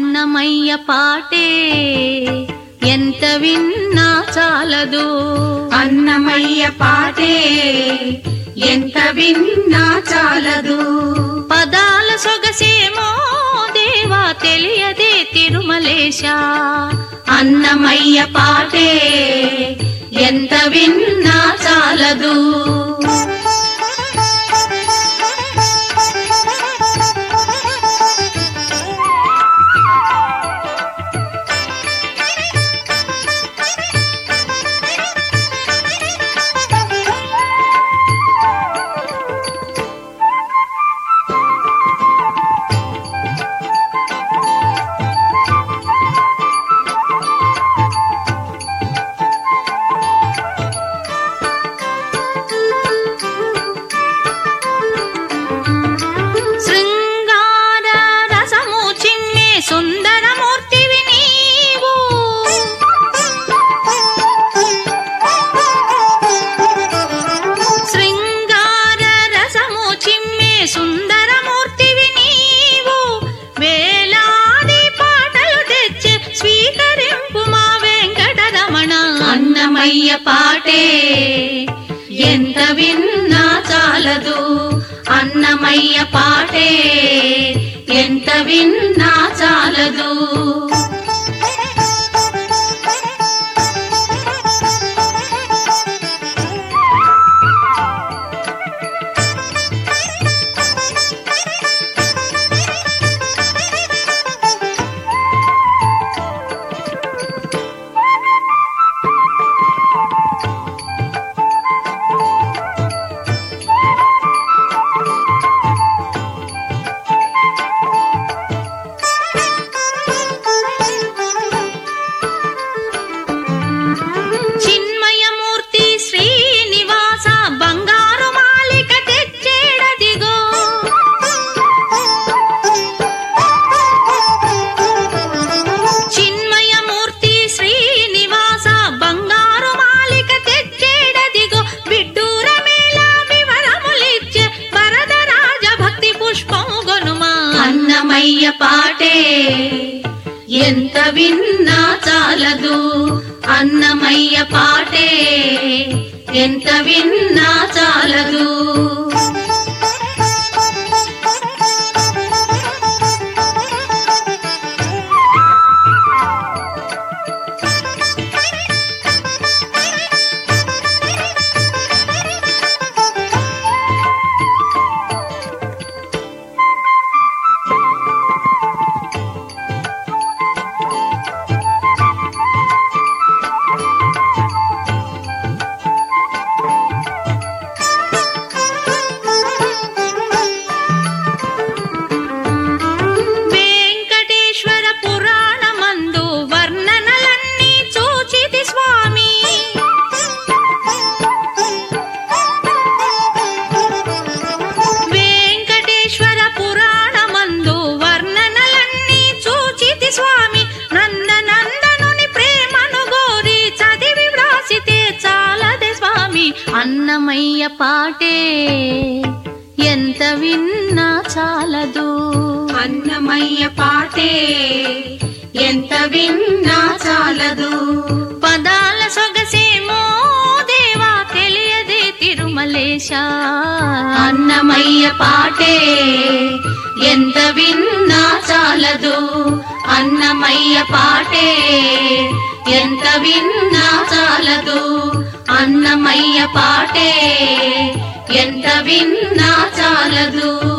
అన్నమయ్య పాటే ఎంత విన్నా చాలదు అన్నమయ్య పాటే ఎంత విన్నా చాలదు పదాల సొగసేమో దేవా తెలియదే తిరుమలేశ అన్నమయ్య పాటే ఎంత విన్నా చాలదు శృంగార రసము చిమ్మే సుందరమూర్తివి నీవు శృంగార రసము చిమ్మే సుందరమూర్తివి నీవు వేలాది పాటలు తెచ్చి స్వీకరింపు మా వెంకటరమణ అన్నమయ్య పాటే ఎంత విన్నా చాలదు అన్నమయ్య పాటే ఎంత విన్నా చాలదు చిన్మయమూర్తి శ్రీనివాస బంగారు మాలిక తెచ్చేడదిగో చిన్మయమూర్తి శ్రీనివాస బంగారు మాలిక తెచ్చేడదిగో విడ్డూరమేళ వివరములిచ్చే వరదరాజ భక్తి పుష్పం గొనుమా అన్నమయ్య పాటే ఎంత విన్నా చాలదు అన్నమయ్య పాటే ఎంత విన్నా చాలదు వెంకటేశ్వర పురాణమందు వర్ణనలన్నీ చూచితి స్వామి వెంకటేశ్వర పురాణమందు వర్ణనలన్నీ చూచితి స్వామి నందనందనుని ప్రేమను గోరి చదివి వ్రాసితే చాలదే స్వామి అన్నమయ్య పాటే ఎంత విన్నా చాలదు అన్నమయ్య పాటే ఎంత విన్నా చాలదు పదాల సొగసేమో దేవా తెలియదే తిరుమలేశ అన్నమయ్య పాటే ఎంత విన్నా చాలదు అన్నమయ్య పాటే ఎంత విన్నా చాలదు అన్నమయ్య పాటే ఎంత విన్నా చాలదు